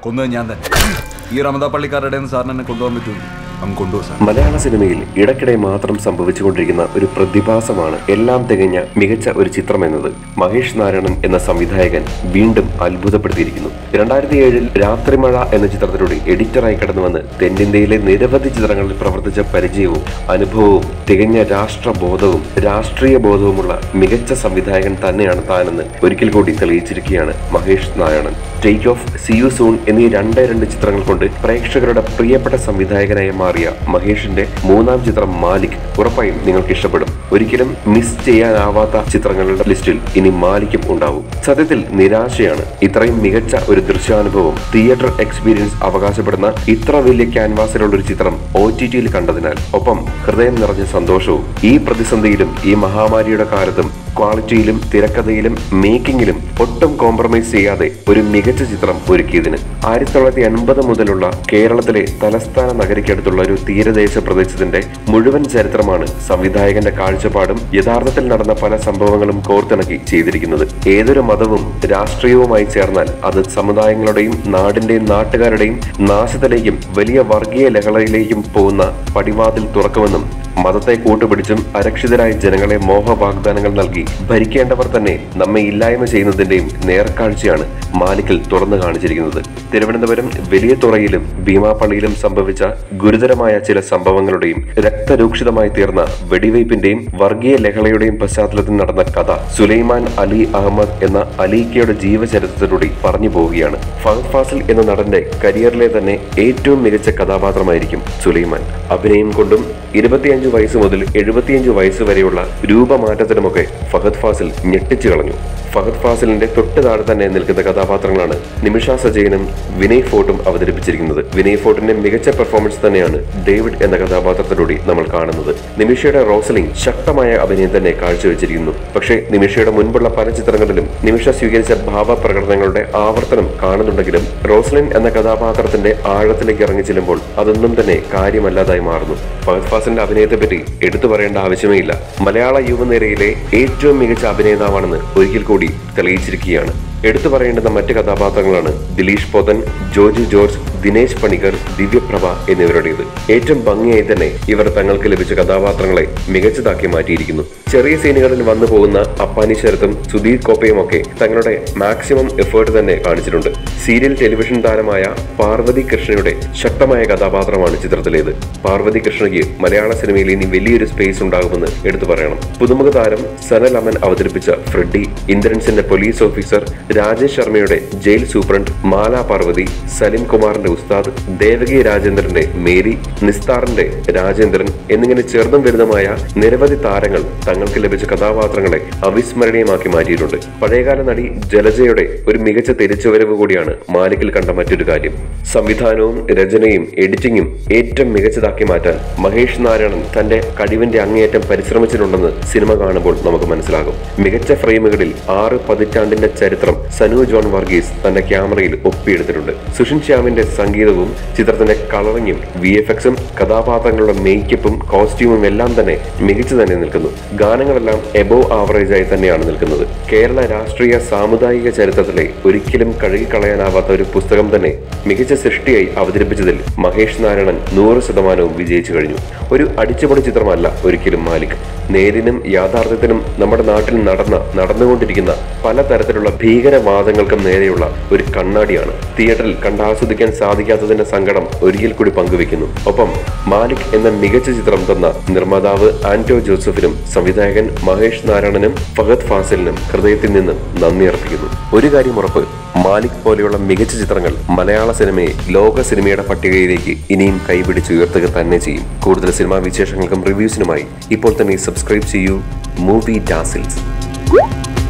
കൊന്നത് ഞാൻ തന്നെ ഈ റമദാ പള്ളിക്കാരുടെ സാറിന് എന്നെ കൊണ്ടുപോകാൻ പറ്റുമോ അങ്ങ് കൊണ്ടുപോകും സാർ മലയാള സിനിമയിൽ ഇടയ്ക്കിടെ മാത്രം സംഭവിച്ചുകൊണ്ടിരിക്കുന്ന ഒരു പ്രതിഭാസമാണ് എല്ലാം തികഞ്ഞ മികച്ച ഒരു ചിത്രം എന്നത് മഹേഷ് നാരായണൻ എന്ന സംവിധായകൻ വീണ്ടും അത്ഭുതപ്പെടുത്തിയിരിക്കുന്നു രണ്ടായിരത്തി ഏഴിൽ രാത്രിമഴ എന്ന ചിത്രത്തിലൂടെ എഡിറ്ററായി കടന്നുവന്ന് തെന്നിന്ത്യയിലെ നിരവധി ചിത്രങ്ങളിൽ പ്രവർത്തിച്ച പരിചയവും അനുഭവവും തികഞ്ഞ രാഷ്ട്രബോധവും രാഷ്ട്രീയ ബോധവുമുള്ള മികച്ച സംവിധായകൻ തന്നെയാണ് താനെന്ന് ഒരിക്കൽ കൂടി തെളിയിച്ചിരിക്കുകയാണ് Mahesh Narayanan take off see you soon എന്നീ രണ്ടേ രണ്ട് ചിത്രങ്ങൾ കൊണ്ട് പ്രേക്ഷകരുടെ പ്രിയപ്പെട്ട സംവിധായകനായി മാറിയ മഹേഷിന്റെ മൂന്നാം ചിത്രം മാലിക് ഉറപ്പായും നിങ്ങൾക്ക് ഇഷ്ടപ്പെടും ഒരിക്കലും മിസ് ചെയ്യാനാവാത്ത ചിത്രങ്ങളുടെ ലിസ്റ്റിൽ ഇനി മാലിക്കും ഉണ്ടാവും സത്യത്തിൽ നിരാശയാണ് ഇത്രയും മികച്ച ഒരു ദൃശ്യാനുഭവം തിയേറ്റർ എക്സ്പീരിയൻസ് അവകാശപ്പെടുന്ന ഇത്ര വലിയ ക്യാൻവാസിലുള്ള ഒരു ചിത്രം ഒ ടി ടിയിൽ കണ്ടതിനാൽ ഒപ്പം ഹൃദയം നിറഞ്ഞ സന്തോഷവും ഈ പ്രതിസന്ധിയിലും ഈ മഹാമാരിയുടെ കാലത്തും ക്വാളിറ്റിയിലും തിരക്കഥയിലും മേക്കിങ്ങിലും ഒട്ടും കോംപ്രമൈസ് ചെയ്യാതെ ഒരു മികച്ച ചിത്രം ഒരുക്കിയതിന് ആയിരത്തി തൊള്ളായിരത്തി അൻപത് മുതലുള്ള കേരളത്തിലെ തലസ്ഥാന നഗരിക്കടുത്തുള്ള ഒരു തീരദേശ പ്രദേശത്തിന്റെ മുഴുവൻ ചരിത്രമാണ് സംവിധായകന്റെ കാഴ്ചപ്പാടും യഥാർത്ഥത്തിൽ നടന്ന പല സംഭവങ്ങളും കോർത്തിണക്കി ചെയ്തിരിക്കുന്നത് ഏതൊരു മതവും രാഷ്ട്രീയവുമായി ചേർന്നാൽ അത് സമുദായങ്ങളുടെയും നാടിന്റെയും നാട്ടുകാരുടെയും നാശത്തിലേക്കും വലിയ വർഗീയ ലഹളയിലേക്കും പോകുന്ന പടിവാതിൽ തുറക്കുമെന്നും മതത്തെ കൂട്ടുപിടിച്ചും അരക്ഷിതരായ ജനങ്ങളെ മോഹ വാഗ്ദാനങ്ങൾ നൽകി ഭരിക്കേണ്ടവർ തന്നെ നമ്മെ ഇല്ലായ്മ ചെയ്യുന്നതിന്റെയും നേർക്കാഴ്ചയാണ് മാലിക്കിൽ തുറന്നു കാണിച്ചിരിക്കുന്നത് തിരുവനന്തപുരം വലിയ തുറയിലും ഭീമാപ്പള്ളിയിലും സംഭവിച്ച ഗുരുതരമായ ചില സംഭവങ്ങളുടെയും രക്തരൂക്ഷിതമായി തീർന്ന വെടിവയ്പിന്റെയും വർഗീയ ലഹളയുടെയും പശ്ചാത്തലത്തിൽ നടന്ന കഥ സുലൈമാൻ അലി അഹമ്മദ് എന്ന അലീക്കയുടെ ജീവചരിത്രത്തിലൂടെ പറഞ്ഞു പോവുകയാണ് ഫഹദ് ഫാസിൽ എന്ന നടന്റെ കരിയറിലെ തന്നെ ഏറ്റവും മികച്ച കഥാപാത്രമായിരിക്കും സുലൈമാൻ അഭിനയം കൊണ്ടും ഇരുപത്തിയഞ്ച് വയസ്സ് മുതൽ എഴുപത്തിയഞ്ച് വയസ്സ് വരെയുള്ള രൂപമാറ്റത്തിനുമൊക്കെ ഫഹദ് ഫാസിൽ ഞെട്ടിച്ചു കളഞ്ഞു ഫഹദ് ഫാസിലിന്റെ തൊട്ട് താഴെ തന്നെ നിൽക്കുന്ന കഥാപാത്രങ്ങളാണ് നിമിഷ സജയനും വിനയ് ഫോർട്ടും അവതരിപ്പിച്ചിരിക്കുന്നത് വിനയ് ഫോർട്ടിന്റെ മികച്ച പെർഫോമൻസ് തന്നെയാണ് ഡേവിഡ് എന്ന കഥാപാത്രത്തിലൂടെ നമ്മൾ കാണുന്നത് നിമിഷയുടെ റോസലിംഗ് ശക്തമായ അഭിനയം തന്നെ കാഴ്ചവെച്ചിരിക്കുന്നു പക്ഷേ നിമിഷയുടെ മുൻപുള്ള പല ചിത്രങ്ങളിലും നിമിഷ സ്വീകരിച്ച ഭാവപ്രകടനങ്ങളുടെ ആവർത്തനം കാണുന്നുണ്ടെങ്കിലും റോസലിൻ എന്ന കഥാപാത്രത്തിന്റെ ആഴത്തിലേക്ക് ഇറങ്ങി ചെല്ലുമ്പോൾ അതൊന്നും തന്നെ കാര്യമല്ലാതായി മാറുന്നു ഫഹദ് ഫാസിലിന്റെ അഭിനയത്തെ പറ്റി എടുത്തു പറയേണ്ട ആവശ്യമേ ഇല്ല മലയാള യുവനിരയിലെ ഏറ്റവും മികച്ച അഭിനേതാവാണെന്ന് ഒരിക്കൽ കൂടി തെളിയിച്ചിരിക്കുകയാണ് എടുത്തു പറയേണ്ടുന്ന മറ്റ് കഥാപാത്രങ്ങളാണ് ദിലീഷ് പോതൻ ജോജു ജോർജ് ദിനേശ് പണിക്കർ ദിവ്യപ്രഭ എന്നിവരുടേത് ഏറ്റവും ഭംഗിയായി തന്നെ ഇവർ തങ്ങൾക്ക് ലഭിച്ച കഥാപാത്രങ്ങളെ മികച്ചതാക്കി മാറ്റിയിരിക്കുന്നു ചെറിയ സീനുകളിൽ വന്നു പോകുന്ന അപ്പാനി ശരത്തും സുധീർ കോപ്പയും ഒക്കെ തങ്ങളുടെ മാക്സിമം എഫേർട്ട് തന്നെ കാണിച്ചിട്ടുണ്ട് സീരിയൽ ടെലിവിഷൻ താരമായ പാർവതി കൃഷ്ണയുടെ ശക്തമായ കഥാപാത്രമാണ് ചിത്രത്തിലേത് പാർവതി കൃഷ്ണയ്ക്ക് മലയാള സിനിമയിൽ ഇനി വലിയൊരു സ്പേസ് ഉണ്ടാകുമെന്ന് എടുത്തു പറയണം പുതുമുഖ താരം സനൽ അമൻ അവതരിപ്പിച്ച ഫ്രെഡി ഇന്ദ്രൻസിന്റെ പോലീസ് ഓഫീസർ രാജേഷ് ശർമ്മയുടെ ജയിൽ സൂപ്രണ്ട് മാല പാർവതി സലിം കുമാറിന്റെ ഉസ്താദ് ദേവകി രാജേന്ദ്രന്റെ മേരി നിസ്താറിന്റെ രാജേന്ദ്രൻ എന്നിങ്ങനെ ചെറുതും വലുതുമായ നിരവധി താരങ്ങൾ തങ്ങൾക്ക് ലഭിച്ച കഥാപാത്രങ്ങളെ അവിസ്മരണീയമാക്കി മാറ്റിയിട്ടുണ്ട് പഴയകാല നടി ജലജയുടെ ഒരു മികച്ച തിരിച്ചുവരവ് കൂടിയാണ് മാലിക്കിൽ കണ്ട മറ്റൊരു കാര്യം സംവിധാനവും രചനയും എഡിറ്റിംഗും ഏറ്റവും മികച്ചതാക്കി മാറ്റാൻ മഹേഷ് നാരായണൻ തന്റെ കഴിവിന്റെ അങ്ങേയറ്റം പരിശ്രമിച്ചിട്ടുണ്ടെന്ന് സിനിമ കാണുമ്പോൾ നമുക്ക് മനസ്സിലാകും മികച്ച ഫ്രെയിമുകളിൽ ആറ് പതിറ്റാണ്ടിന്റെ ചരിത്രം സനു ജോൺ വർഗീസ് തന്റെ ക്യാമറയിൽ ഒപ്പിയെടുത്തിട്ടുണ്ട് സുഷിൻ ശ്യാമിന്റെ സംഗീതവും ചിത്രത്തിന്റെ കളറിങ്ങും വി എഫ് എക്സും കഥാപാത്രങ്ങളുടെ മേക്കപ്പും കോസ്റ്റ്യൂമും എല്ലാം തന്നെ മികച്ചു തന്നെ നിൽക്കുന്നു ഗാനങ്ങളെല്ലാം എബോവ് ആവറേജ് ആയി തന്നെയാണ് നിൽക്കുന്നത് കേരള രാഷ്ട്രീയ സാമുദായിക ചരിത്രത്തിലെ ഒരിക്കലും കഴുകിക്കളയാനാവാത്ത ഒരു പുസ്തകം തന്നെ മികച്ച സൃഷ്ടിയായി അവതരിപ്പിച്ചതിൽ മഹേഷ് നാരായണൻ നൂറ് ശതമാനവും വിജയിച്ചു കഴിഞ്ഞു ഒരു അടിച്ചുപൊളി ചിത്രമല്ല ഒരിക്കലും മാലിക് നേരിനും യാഥാർത്ഥ്യത്തിനും നമ്മുടെ നാട്ടിൽ നടന്ന നടന്നുകൊണ്ടിരിക്കുന്ന പലതരത്തിലുള്ള ഭീകരവാദങ്ങൾക്കും നേരെയുള്ള ഒരു കണ്ണാടിയാണ് തിയേറ്ററിൽ കണ്ടാസ്വദിക്കാൻ സാധിക്കാത്തതിന്റെ സങ്കടം ഒരിക്കൽ കൂടി പങ്കുവെക്കുന്നു ഒപ്പം മാലിക് എന്ന മികച്ച ചിത്രം തന്ന നിർമ്മാതാവ് ആന്റോ ജോസഫിനും സംവിധായകൻ മഹേഷ് നാരായണനും ഫഹദ് ഫാസിലിനും ഹൃദയത്തിൽ നിന്നും നന്ദി അർപ്പിക്കുന്നു ഒരു കാര്യം ഉറപ്പ് മാലിക് പോലെയുള്ള മികച്ച ചിത്രങ്ങൾ മലയാള സിനിമയെ ലോക സിനിമയുടെ പട്ടികയിലേക്ക് ഇനിയും കൈപിടിച്ചുയർത്തുക തന്നെ ചെയ്യും കൂടുതൽ സിനിമാ വിശേഷങ്ങൾക്കും റിവ്യൂസിനുമായി ഇപ്പോൾ തന്നെ സബ്സ്ക്രൈബ് ചെയ്യൂ മൂവി ഡാസിൽസ്